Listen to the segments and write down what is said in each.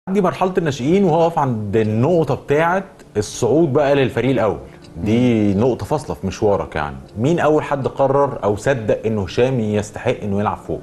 عندي مرحله الناشئين وهو واقف عند النقطه بتاعه الصعود بقى للفريق الاول دي نقطه فاصله في مشوارك يعني مين اول حد قرر او صدق انه هشام يستحق انه يلعب فوق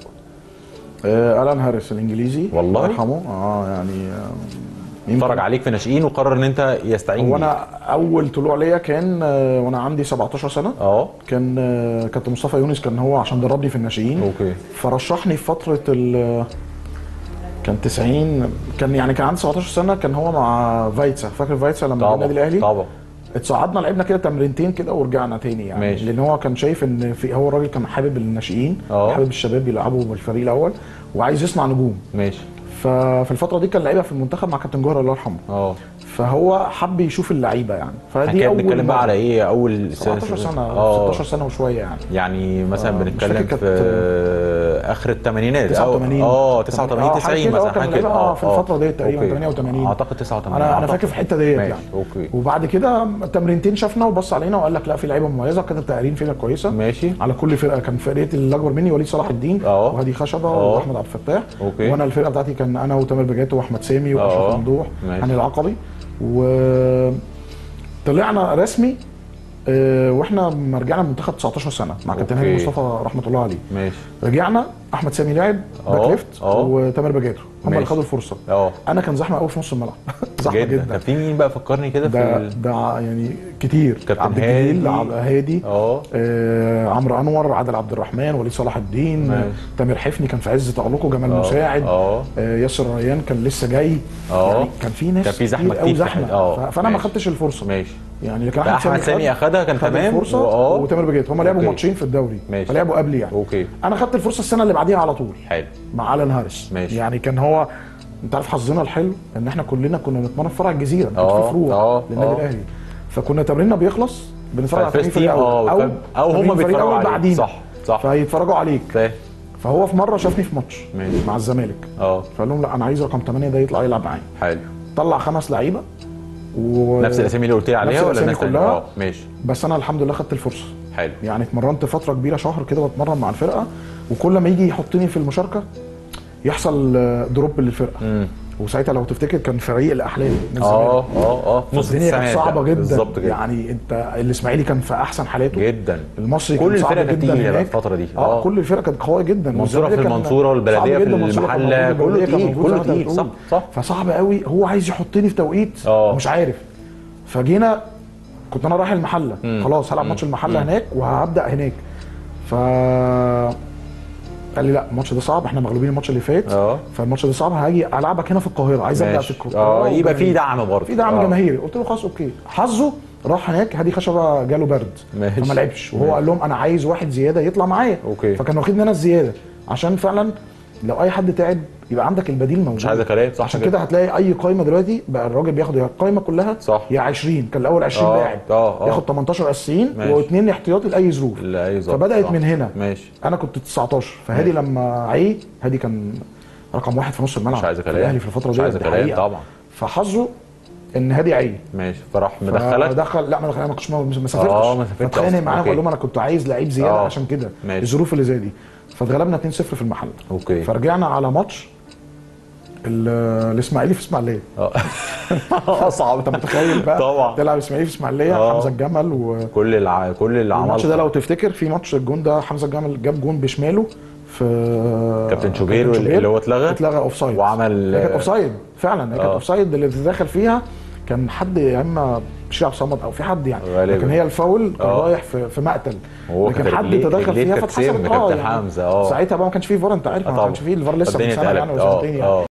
آه الان هاريس الانجليزي والله؟ الله يرحمه اه يعني آه، يمكن- اتفرج عليك في ناشئين وقرر ان انت يستعين هو بيك. انا اول طلوع ليا كان آه، وانا عندي 17 سنه اه كان آه، كابتن مصطفى يونس كان هو عشان دربني في الناشئين اوكي فرشحني في فتره ال كان 90 كان يعني كان عندي 17 سنه كان هو مع فايتسا فاكر فايتسا لما جه النادي طبعا الاهلي طبعا اتصعدنا لعبنا كده تمرينتين كده ورجعنا تاني يعني ماشي. لان هو كان شايف ان في هو الراجل كان حابب الناشئين اه. حابب الشباب يلعبوا بالفريق الاول وعايز يصنع نجوم ماشي ففي الفتره دي كان لعيبه في المنتخب مع كابتن جوهر الله يرحمه اه فهو حب يشوف اللعيبه يعني احنا فدي كده اول بنتكلم بقى مرة. على ايه اول 17 سنه اه 16 سنه وشويه يعني يعني مثلا آه، مش بنتكلم فاكر في كانت- اخر الثمانينات 89 اه 89 آه، حاجة 90 كده، آه، مثلا كان حاجه كده لعيبة، آه، في الفترة ديت تقريبا، أوكي. 88. اعتقد 89 انا انا أعتقد. فاكر في الحته ديت ماشي يعني اوكي وبعد كده تمرينتين شافنا وبص علينا وقال لك لا في لعيبه مميزه كانت التقارير فينا كويسه ماشي على كل فرقه كان فرقتي اللي اكبر مني وليد صلاح الدين اه. وهادي خشبه اه. واحمد عبد الفتاح اوكي. وانا الفرقه بتاعتي كان انا وتامر بجاتو واحمد سامي اه. واشرف ممدوح ماشي. هاني العقبي و طلعنا رسمي آه، واحنا لما رجعنا المنتخب 19 سنه مع كابتن هاني اوكي. مصطفى رحمه الله عليه ماشي رجعنا احمد سامي لعب اه. باك ليفت اه. وتامر بجاتو هم اللي ماشي. خدوا الفرصه اه انا كان زحمه قوي في نص الملعب زحمه جدا جدا طب في مين بقى فكرني كده في ده ال- ده يعني كتير كابتن عبد الجليل هادي. عبد هادي اه آه عمرو انور عادل عبد الرحمن وليد صلاح الدين ماشي. آه، تامر حفني كان في عز تألقه جمال اه. مساعد اه آه ياسر ريان كان لسه جاي اه. يعني كان في ناس كان في زحمة قوي كتير في زحمه حد- اه. ف- فانا ما ماشي. خدتش الفرصه ماشي يعني لكن لا احمد سامي اخدها كان خد تمام الفرصه واه وتامر بجيت هم لعبوا اوكي. ماتشين في الدوري ماشي. فلعبوا قبلي يعني اوكي انا خدت الفرصه السنه اللي بعديها على طول حلو مع الان هاريس ماشي. يعني كان هو انت عارف حظنا الحلو ان احنا كلنا كنا بنتمرن في فرع الجزيره كان اه. في فروع اه. للنادي اه. الاهلي فكنا تمريننا بيخلص بنتفرج على فالفيرست تمرين فريق تيم، اول اه، او فاهم. أو تمرين هما فريق بيتفرجوا أول عليه. بعدينا صح، صح. فيتفرجوا عليك فاهم فهو في مره شافني في ماتش ماشي. مع الزمالك اه فقال لهم لا انا عايز رقم 8 ده يطلع يلعب معايا حلو طلع خمس لعيبه و... نفس الاسامي اللي قلت لي عليها نفس ولا الأسامي ناس تانية؟ كلها. اه ماشي بس انا الحمد لله خدت الفرصه حلو يعني اتمرنت فتره كبيره شهر كده بتمرن مع الفرقه وكل ما يجي يحطني في المشاركه يحصل آه، دروب للفرقه امم وساعتها لو تفتكر كان فريق الاحلام من اه الزمالك. اه اه في نص الدنيا كانت التسعينات صعبه ده. جدا بالظبط كده يعني انت الاسماعيلي كان في احسن حالاته جدا المصري كل كان صعب الفرق كانت جدا تقيلة هناك. الفترة دي. اه اه. كل الفرق كانت قويه جدا المنصورة والزمالك في كان المنصورة والبلدية صعب في جدا، المنصورة كان المحلة، موجود، كله البلدية كان تقيل، موجود كله زي ما انت تقيل، بتقول. صح، صح. فصعب قوي هو عايز يحطني في توقيت اه. مش عارف فجينا كنت انا رايح المحله مم. خلاص هلعب مم. ماتش المحله مم. هناك وهبدا هناك ف قال لي لا الماتش ده صعب احنا مغلوبين الماتش اللي فات اه. فالماتش ده صعب هاجي العبك هنا في القاهره عايز ابدا في ماشي القاهره اه يبقى في وجماهير. دعم برضه في دعم اه. جماهيري قلت له خلاص اوكي حظه راح هناك هادي خشبه جاله برد ماشي. فما لعبش وهو ماشي. قال لهم انا عايز واحد زياده يطلع معايا اوكي. فكان واخدني انا الزياده عشان فعلا لو اي حد تعب يبقى عندك البديل موجود مش عايز كلام صح عشان كده هتلاقي اي قايمه دلوقتي بقى الراجل بياخد يا القايمه كلها صح. يا 20 كان الاول 20 اه، لاعب اه، اه. ياخد 18 اساسيين ماشي. واثنين احتياطي لاي ظروف لا اي ظبط فبدات صح. من هنا ماشي انا كنت 19 فهادي لما عي هادي كان رقم واحد في نص الملعب مش عايز في كلام الاهلي في الفتره مش دي عايز دي كلام حقيقة. طبعا فحظه ان هادي عي ماشي فراح مدخلك دخل لا ما دخل- ما كنتش ما ما سافرتش اه، ما سافرتش فاتخانق أصلاً. معاهم اوكي. وقال لهم انا كنت عايز لعيب زياده اه. عشان كده ماشي. الظروف اللي زي دي فاتغلبنا 2-0 في المحل اوكي فرجعنا على ماتش ال- الاسماعيلي في اسماعيليه اه صعب انت متخيل بقى طبعا تلعب اسماعيلي في اسماعيليه اه. حمزه الجمل و كل الع... كل اللي الماتش ده عمله لو تفتكر في ماتش الجون ده حمزه الجمل جاب جون بشماله في كابتن شوبير اللي هو اتلغى اتلغى اوف سايد وعمل هي كانت اوف سايد فعلا هي كانت اه. اوف سايد اللي دخل فيها كان حد يا اما بشير عبد الصمد او في حد يعني غالبا. لكن هي الفاول كان اه. رايح في, في مقتل وهو لكن كان حد رجليه- تدخل رجليه فيها كانت فاتحسبت سم كابتن حمزة، اه. ساعتها بقى ما كانش فيه فار انت عارف اه ما طبعا. كانش فيه الفار لسه من الدنيا سنه يعني اتقلبت. ولا اه، سنتين يعني اه.